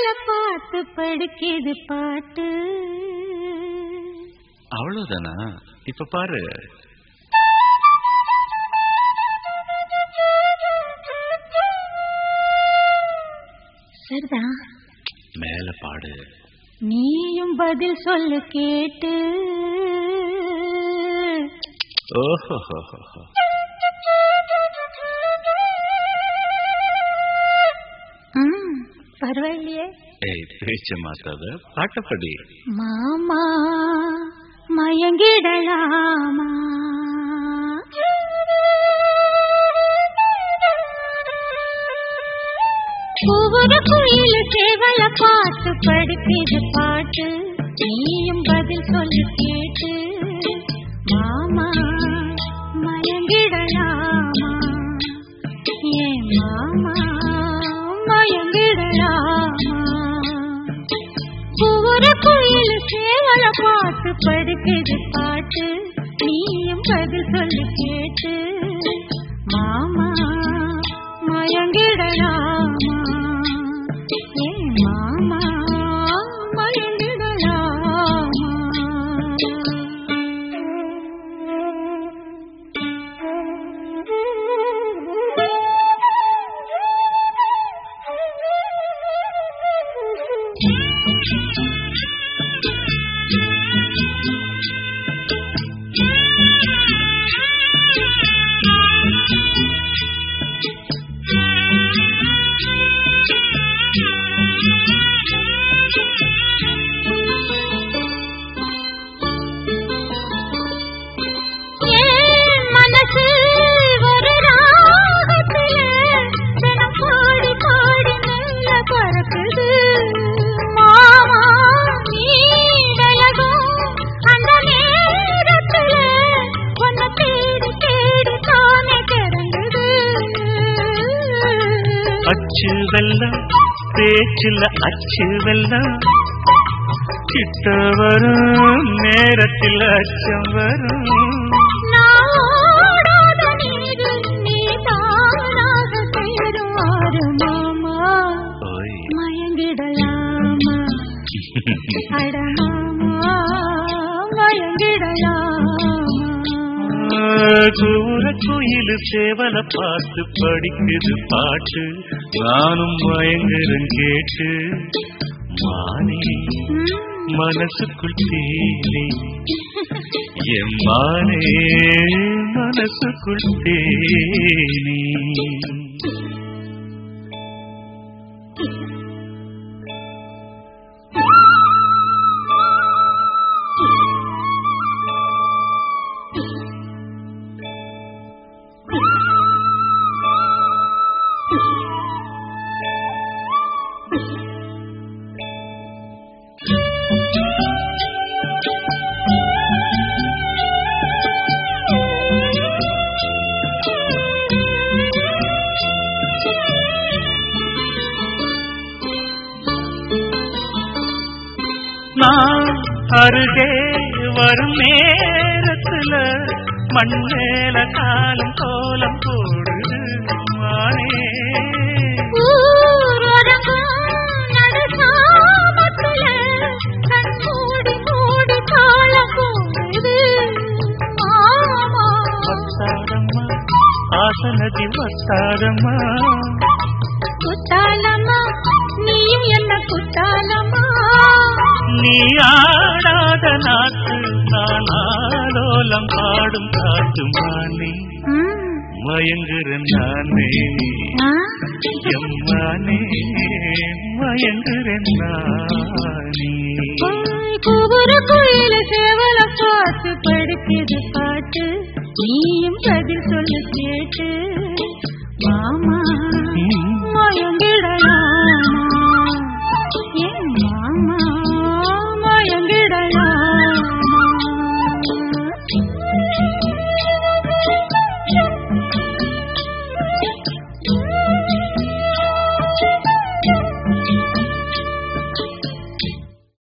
சேவல பார்த்து படிக்குது பாட்டு அவ்வளவுதானா இப்ப பாரு சரிதான் மேல பாடு நீயும் பதில் சொல்லு கேட்டு ஓஹோ ம், பரவாயில்லையே ஏய் பேச்ச மாத்தாத பாட்டப்படி மாமா மயங்கிடலாமா ஒவ்வொரு குயில் சேவல பார்த்து படிக்குது பாட்டு நீயும் பதில் சொல்லி கேட்டு மாமா மயங்கிடலாமா ஏன் மாமா மயங்கிடலாமா ஒவ்வொரு குயில் சேவல பார்த்து படிக்குது பாட்டு நீயும் பதில் சொல்லி கேட்டு மாமா மயங்கிடலாமா ஏ மாமா மயங்கிடலாமா ஏன் மனசு ஒரு ராகத்திலே தினம் பாடி பாடி மெல்ல பறக்குது மாமா நீடலகும் அந்த நேரத்திலே உன்னை தேடி தேடி தானே கிறங்குது அச்சு வெல்லம் பேச்சுல அச்சு வெல்லம் கிட்ட வரும் நேரத்தில் அச்சம் வரும் நான் ஓடாத நீரு நீ தானாக சேருவாரு மாமா ஓய் மயங்கிடலாமா அட மாமா மயங்கிடலாமா கூற குயில் சேவல பார்த்து படிக்குது பாட்டு நானும் மயங்குறேன் கேட்டு மானே மனசுக்குள் தேனே என் மானே மனசுக்குள் தேனே நான் அருகே வரும் நேரத்துல மண் மேல காலம் கோலம் போடுது மானே ஊரடங்கும் நடுசாமத்துல கண் மூடி மூடி தாளம் போடுது மாமா வத்தாரம்மா ஆசனதி வத்தாரம்மா குத்தாலம்மா நீயும் என்ன குத்தாலம்மா நீ ஆடாத நாட்டு நான் ஆலோலம் பாடும் காட்டு மானே ம், மயங்குறேன் நானே ஆ, எம்மானே மயங்குறேன் நானே ஓய், கூவுற குயில சேவல பார்த்து படிக்குது பாட்டு நீயும் பதில் சொல்லு கேட்டு மாமா ம். மயங்கி